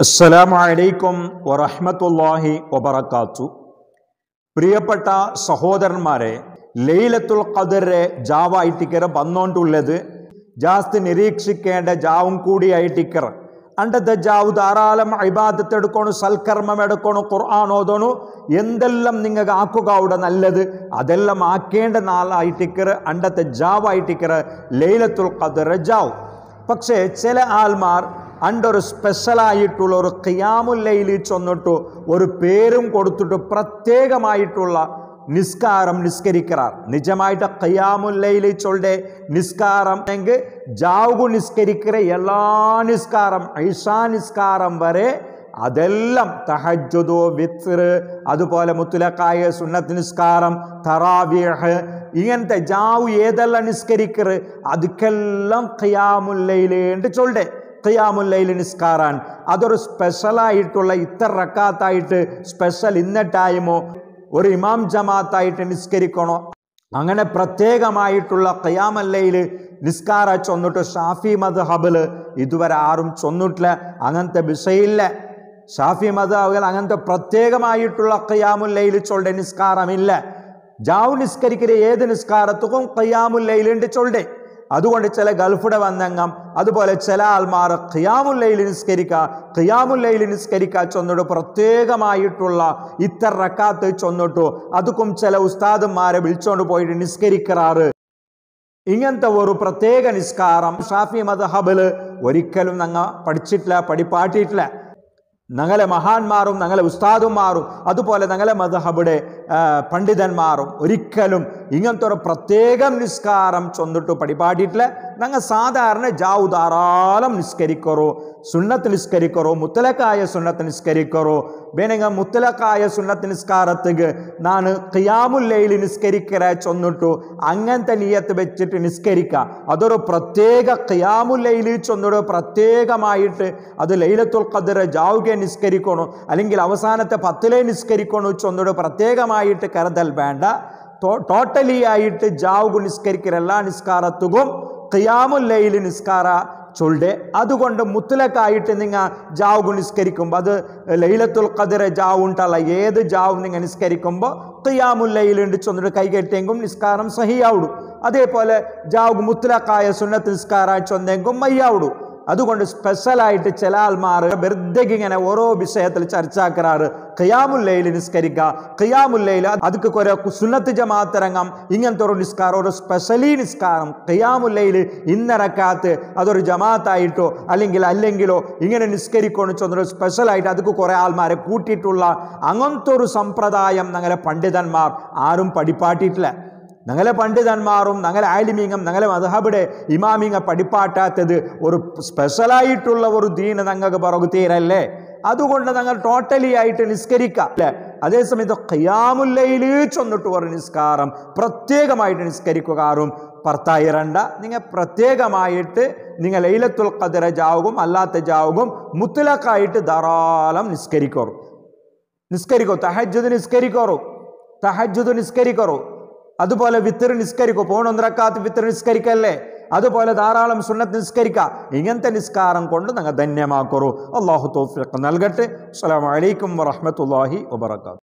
അസ്സലാമു അലൈക്കും വറഹ്മത്തുള്ളാഹി വബറകാത്തു പ്രിയപ്പെട്ട സഹോദരന്മാരെ ലൈലത്തുൽ ഖദറെ ജാവായിട്ടിക്കർ വന്നോണ്ടുള്ളത് ജാസ്തി നിരീക്ഷിക്കേണ്ട ജാവും കൂടിയായിട്ടിക്കർ അണ്ടത്തെ ജാവ് ധാരാളം ഇബാദത്ത് എടുക്കണു സൽക്കർമ്മം എടുക്കണു ഖുർആൻ ഓതണു എന്തെല്ലാം നിങ്ങൾക്ക് ആക്കുക അവിടെ നല്ലത് അതെല്ലാം ആക്കേണ്ട നാളായിട്ടിക്കർ അണ്ടത്തെ ജാവായിട്ടിക്കർ ലൈലത്തുൽ ഖദർ ജാവ് പക്ഷേ ചില ആൾമാർ അണ്ടൊരു സ്പെഷ്യലായിട്ടുള്ള ഒരു ഖിയാമുല്ലയിൽ ചെന്നിട്ട് ഒരു പേരും കൊടുത്തിട്ട് പ്രത്യേകമായിട്ടുള്ള നിസ്കാരം നിസ്കരിക്കാർ നിജമായിട്ട് ഖിയാമുല്ലയിൽ ചൊല്ലെ നിസ്കാരം എങ്കിൽ ജാവുകു നിസ്കരിக்கிற എല്ലാ നിസ്കാരം ഐഷാ നിസ്കാരം വരെ അതെല്ലാം തഹജ്ജുദു വിത്ർ അതുപോലെ മുത്തുലക്കായ സുന്നത്ത് നിസ്കാരം തറാവിയഹ് ഇങ്ങനത്തെ ജാവു ഏതെല്ലാം നിസ്കരിക്കർ അതുക്കെല്ലാം ഖിയാമുല്ലയിലേണ്ട് ചൊല്ലെ ഖിയാമുല്ലയിൽ നിസ്കാരാൻ അതൊരു സ്പെഷ്യലായിട്ടുള്ള ഇത്ര റക്കാത്തായിട്ട് സ്പെഷ്യൽ ഇന്ന ടൈമോ ഒരു ഇമാം ജമാത്തായിട്ട് നിസ്കരിക്കണോ അങ്ങനെ പ്രത്യേകമായിട്ടുള്ള ഖിയാമല്ലയിൽ നിസ്കാര ചൊന്നിട്ട് ഷാഫി മദ്ഹബിൽ ഇതുവരെ ആരും ചൊന്നിട്ടില്ല അങ്ങനത്തെ വിഷയമില്ല ഷാഫി മദ്ഹബിൽ അങ്ങനത്തെ പ്രത്യേകമായിട്ടുള്ള ഖിയാമുല്ലയിൽ ചൊല്ലെ നിസ്കാരമില്ല ജാവ് നിസ്കരിക്കുന്ന ഏത് നിസ്കാരത്തും ഖിയാമുല്ലയിലുണ്ട് ചൊല്ലെ അതുകൊണ്ട് ചില ഗൾഫിടെ വന്നെങ്ങം അതുപോലെ ചില ആൾമാർ ഖിയാമുല്ലയിൽ നിസ്കരിക്കുക ഖിയാമുല്ലയിൽ നിസ്കരിക്കുക ചൊന്നിട്ട് പ്രത്യേകമായിട്ടുള്ള ഇത്ര റക്കാത്ത് ചൊന്നിട്ടു അതുക്കും ചില ഉസ്താദന്മാരെ വിളിച്ചോണ്ട് പോയിട്ട് നിസ്കരിക്കാറ് ഇങ്ങനത്തെ ഒരു പ്രത്യേക നിസ്കാരം ഷാഫി മദ്ഹബില് ഒരിക്കലും ഞങ്ങ പഠിച്ചിട്ടില്ല പഠിപ്പാട്ടിയിട്ടില്ല ഞങ്ങളെ മഹാന്മാരും ഞങ്ങളെ ഉസ്താദുമാരും അതുപോലെ ഞങ്ങളെ മദ്ഹബിടെ പണ്ഡിതന്മാരും ഒരിക്കലും ഇങ്ങനത്തെ ഒരു പ്രത്യേകം നിസ്കാരം ചൊന്നിട്ട് പഠിപ്പാട്ടിയിട്ടില്ല ഞങ്ങൾ സാധാരണ ജാവു ധാരാളം നിസ്കരിക്കറോ സുന്നത്ത് നിസ്കരിക്കറോ മുത്തലക്കായ സുന്നത്ത് നിസ്കരിക്കറോ വേണമെങ്കിൽ മുത്തലക്കായ സുന്നത്ത് നിസ്കാരത്തിക്ക് ನಾನು ഖിയാമുല്ലയിൽ നിസ്കരിക്കര ചൊന്നിട്ടു അങ്ങനത്തെ നീയത്ത് വെച്ചിട്ട് നിസ്കരിക്കുക അതൊരു പ്രത്യേക ഖിയാമുല്ലയിൽ ചൊന്നിട്ട് പ്രത്യേകമായിട്ട് അത് ലൈലത്തുൽ ഖദർ ജാവുകെ നിസ്കരിക്കണോ അല്ലെങ്കിൽ അവസാനത്തെ പത്തിലെ നിസ്കരിക്കണോ ചൊന്നിട്ട് പ്രത്യേകമായിട്ട് കരുതൽ വേണ്ട ടോട്ടലി ആയിട്ട് ജാവുകു നിസ്കരിക്കുന്ന എല്ലാ നിസ്കാരത്തുകും ഖിയാമുല്ലയിൽ നിസ്കാര ചൊല്ലെ അതുകൊണ്ട് മുത്തലക്കായിട്ട് നിങ്ങൾ ജാവ് നിസ്കരിക്കുമ്പോൾ അത് ലൈലത്തുൽ ഖദറെ ജാവ് ഉണ്ടല്ല ഏത് ജാവ് നിങ്ങൾ നിസ്കരിക്കുമ്പോൾ ഖിയാമുല്ലയിലുണ്ട് ചൊന്നിട്ട് കൈകെട്ടെങ്കും നിസ്കാരം സഹിയാവുടു അതേപോലെ ജാവ് മുത്തലക്കായ സുന്നത്ത് നിസ്കാര ചൊന്നെങ്കും മയ്യാവുടു അതുകൊണ്ട് സ്പെഷ്യലായിട്ട് ചില ആൾമാർ വെറുതെ ഇങ്ങനെ ഓരോ വിഷയത്തിൽ ചർച്ചാക്കാറ് ഖിയാമുല്ലയിൽ നിസ്കരിക്കുക ഖിയാമുല്ലയിൽ അതുക്ക് കുറെ സുന്നത്ത് ജമാത്തിറങ്ങാം ഇങ്ങനത്തെ ഒരു നിസ്കാരം ഒരു സ്പെഷ്യലി നിസ്കാരം ഖിയാമുല്ലയിൽ ഇന്നിറക്കാത്ത് അതൊരു ജമാത്തായിട്ടോ അല്ലെങ്കിൽ അല്ലെങ്കിലോ ഇങ്ങനെ നിസ്കരിക്കണമെന്ന് ചൊന്നൊരു സ്പെഷ്യലായിട്ട് അതുക്ക് കുറേ ആൾമാരെ കൂട്ടിയിട്ടുള്ള അങ്ങനത്തെ ഒരു സമ്പ്രദായം ഞങ്ങളെ പണ്ഡിതന്മാർ ആരും പഠിപ്പാട്ടിയിട്ടില്ല ഞങ്ങളെ പണ്ഡിതന്മാരും ഞങ്ങളെ ആലിമീങ്ങം ഞങ്ങളെ മധബിടെ ഇമാമിങ്ങ പഠിപ്പാട്ടാത്തത് ഒരു സ്പെഷ്യലായിട്ടുള്ള ഒരു ദീന് ഞങ്ങൾക്ക് പുറകു തീരല്ലേ അതുകൊണ്ട് ഞങ്ങൾ ടോട്ടലി ആയിട്ട് നിസ്കരിക്കാം അല്ലേ അതേസമയത്ത് ഖിയാമുല്ലയിൽ ചൊന്നിട്ട് ഒരു നിസ്കാരം പ്രത്യേകമായിട്ട് നിസ്കരിക്കുകാറും ഭർത്തായിരണ്ട നിങ്ങൾ പ്രത്യേകമായിട്ട് നിങ്ങൾ ലൈലത്തുൽ ഖദറ ജാവുകും അല്ലാത്ത ജാവുകും മുത്തലക്കായിട്ട് ധാരാളം നിസ്കരിക്കോറും നിസ്കരിക്കോ തഹജ്ജുദ് നിസ്കരിക്കോറു തഹജ്ജുദ് നിസ്കരിക്കോറു അതുപോലെ വിത്തർ നിസ്കരിക്കോ പോണൊന്നരക്കാത്ത് വിത്തർ നിസ്കരിക്കല്ലേ അതുപോലെ ധാരാളം സുന്നത്ത് നിസ്കരിക്കുക ഇങ്ങനത്തെ നിസ്കാരം കൊണ്ട് നിങ്ങൾ ധന്യമാക്കറു അള്ളാഹു തോഫിക്ക് നൽകട്ടെ അസ്സാം വലൈക്കും വറഹമത്തല്ലാഹി വബർക്കാത്തു